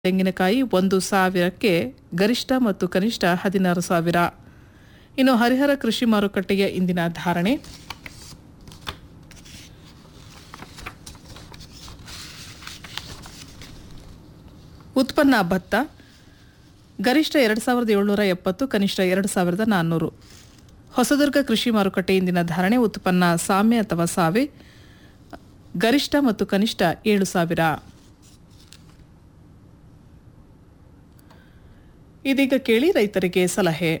ತೆಂಗಿನಕಾಯಿ ಒಂದು ಸಾವಿರಕ್ಕೆ ಗರಿಷ್ಠ ಮತ್ತು ಕನಿಷ್ಠ ಹದಿನಾರು ಸಾವಿರ ಇನ್ನು ಹರಿಹರ ಕೃಷಿ ಮಾರುಕಟ್ಟೆಯ ಇಂದಿನ ಧಾರಣೆ ಉತ್ಪನ್ನ ಭತ್ತ ಗರಿಷ್ಠ ಎರಡು ಸಾವಿರದ ಏಳ್ನೂರ ಎಪ್ಪತ್ತು ಕನಿಷ್ಠ ಎರಡು ಸಾವಿರದ ನಾನ್ನೂರು ಹೊಸದುರ್ಗ ಕೃಷಿ ಮಾರುಕಟ್ಟೆ ಇಂದಿನ ಧಾರಣೆ ಉತ್ಪನ್ನ ಸಾಮೆ ಅಥವಾ ಸಾವೆ ಗರಿಷ್ಠ ಮತ್ತು ಕನಿಷ್ಠ ಏಳು ಸಾವಿರ ಇದೀಗ ಕೇಳಿ ರೈತರಿಗೆ ಸಲಹೆ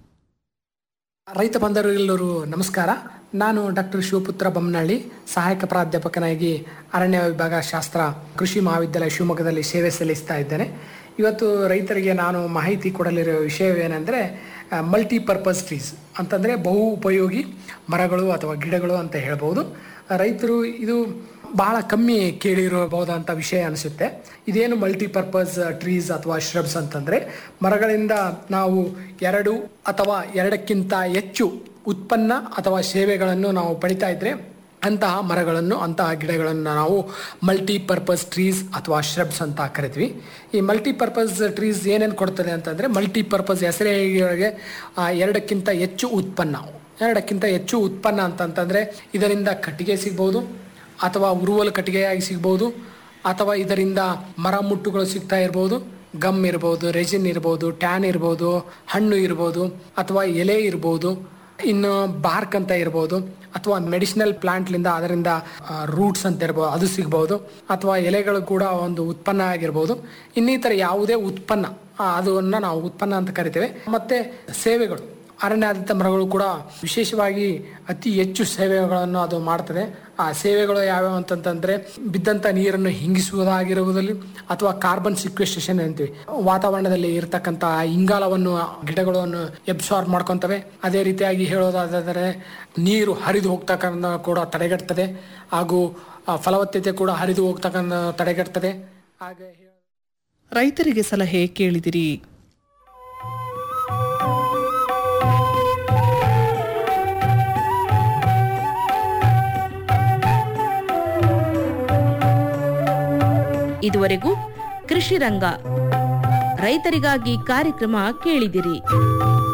ರೈತ ಬಂಧುಗಳೆಲ್ಲರೂ ನಮಸ್ಕಾರ ನಾನು ಡಾಕ್ಟರ್ ಶಿವಪುತ್ರ ಬೊಮ್ಮನಹಳ್ಳಿ ಸಹಾಯಕ ಪ್ರಾಧ್ಯಾಪಕನಾಗಿ ಅರಣ್ಯ ವಿಭಾಗ ಶಾಸ್ತ್ರ ಕೃಷಿ ಮಹಾವಿದ್ಯಾಲಯ ಶಿವಮೊಗ್ಗದಲ್ಲಿ ಸೇವೆ ಸಲ್ಲಿಸ್ತಾ ಇದ್ದೇನೆ ಇವತ್ತು ರೈತರಿಗೆ ನಾನು ಮಾಹಿತಿ ಕೊಡಲಿರೋ ವಿಷಯವೇನೆಂದರೆ ಮಲ್ಟಿಪರ್ಪಸ್ ಟ್ರೀಸ್ ಅಂತಂದರೆ ಬಹು ಉಪಯೋಗಿ ಮರಗಳು ಅಥವಾ ಗಿಡಗಳು ಅಂತ ಹೇಳ್ಬೋದು ರೈತರು ಇದು ಬಹಳ ಕಮ್ಮಿ ಕೇಳಿರಬಹುದಂಥ ವಿಷಯ ಅನಿಸುತ್ತೆ ಇದೇನು ಮಲ್ಟಿಪರ್ಪಸ್ ಟ್ರೀಸ್ ಅಥವಾ ಶ್ರಬ್ಸ್ ಅಂತಂದರೆ ಮರಗಳಿಂದ ನಾವು ಎರಡು ಅಥವಾ ಎರಡಕ್ಕಿಂತ ಹೆಚ್ಚು ಉತ್ಪನ್ನ ಅಥವಾ ಸೇವೆಗಳನ್ನು ನಾವು ಪಡಿತಾ ಇದ್ರೆ ಅಂತಹ ಮರಗಳನ್ನು ಅಂತಹ ಗಿಡಗಳನ್ನು ನಾವು ಮಲ್ಟಿಪರ್ಪಸ್ ಟ್ರೀಸ್ ಅಥವಾ ಶ್ರಬ್ಸ್ ಅಂತ ಕರಿತೀವಿ ಈ ಮಲ್ಟಿಪರ್ಪಸ್ ಟ್ರೀಸ್ ಏನೇನು ಕೊಡ್ತದೆ ಅಂತಂದರೆ ಮಲ್ಟಿಪರ್ಪಸ್ ಹೆಸರಿಗೆ ಎರಡಕ್ಕಿಂತ ಹೆಚ್ಚು ಉತ್ಪನ್ನ ಎರಡಕ್ಕಿಂತ ಹೆಚ್ಚು ಉತ್ಪನ್ನ ಅಂತಂತಂದರೆ ಇದರಿಂದ ಕಟ್ಟಿಗೆ ಸಿಗ್ಬೋದು ಅಥವಾ ಉರುವಲು ಕಟ್ಟಿಗೆಯಾಗಿ ಸಿಗ್ಬೋದು ಅಥವಾ ಇದರಿಂದ ಮರ ಮುಟ್ಟುಗಳು ಸಿಗ್ತಾ ಇರ್ಬೋದು ಗಮ್ ಇರ್ಬೋದು ರೆಜಿನ್ ಇರ್ಬೋದು ಟ್ಯಾನ್ ಇರ್ಬೋದು ಹಣ್ಣು ಇರ್ಬೋದು ಅಥವಾ ಎಲೆ ಇರ್ಬೋದು ಇನ್ನು ಬಾರ್ಕ್ ಅಂತ ಇರ್ಬೋದು ಅಥವಾ ಮೆಡಿಸಿನಲ್ ಪ್ಲಾಂಟ್ಲಿಂದ ಅದರಿಂದ ರೂಟ್ಸ್ ಅಂತ ಇರ್ಬೋದು ಅದು ಸಿಗ್ಬೋದು ಅಥವಾ ಎಲೆಗಳು ಕೂಡ ಒಂದು ಉತ್ಪನ್ನ ಆಗಿರ್ಬೋದು ಇನ್ನಿತರ ಯಾವುದೇ ಉತ್ಪನ್ನ ಆ, ಅದನ್ನ ನಾವು ಉತ್ಪನ್ನ ಅಂತ ಕರಿತೇವೆ ಮತ್ತೆ ಸೇವೆಗಳು ಅರಣ್ಯಾಧಾರಿತ ಮರಗಳು ಕೂಡ ವಿಶೇಷವಾಗಿ ಅತಿ ಹೆಚ್ಚು ಸೇವೆಗಳನ್ನು ಅದು ಮಾಡ್ತದೆ ಆ ಸೇವೆಗಳು ಯಾವ್ಯಾವ ಅಂತಂತಂದ್ರೆ ಬಿದ್ದಂತ ನೀರನ್ನು ಹಿಂಗಿಸುವುದಾಗಿರುವುದಲ್ಲಿ ಅಥವಾ ಕಾರ್ಬನ್ ಸಿಕ್ವೆಸ್ಟೇಷನ್ ಅಂತೀವಿ ವಾತಾವರಣದಲ್ಲಿ ಇರತಕ್ಕಂತ ಇಂಗಾಲವನ್ನು ಗಿಡಗಳನ್ನು ಎಬ್ಸಾರ್ಬ್ ಮಾಡ್ಕೊಂತವೆ ಅದೇ ರೀತಿಯಾಗಿ ಹೇಳೋದಾದರೆ ನೀರು ಹರಿದು ಹೋಗ್ತಕ್ಕಂಥ ಕೂಡ ತಡೆಗಟ್ತದೆ ಹಾಗೂ ಆ ಫಲವತ್ತತೆ ಕೂಡ ಹರಿದು ಹೋಗ್ತಕ್ಕಂಥ ತಡೆಗಟ್ತದೆ ಹಾಗೆ ರೈತರಿಗೆ ಸಲಹೆ ಕೇಳಿದಿರಿ ಇದುವರೆಗೂ ಕೃಷಿ ರಂಗ ರೈತರಿಗಾಗಿ ಕಾರ್ಯಕ್ರಮ ಕೇಳಿದಿರಿ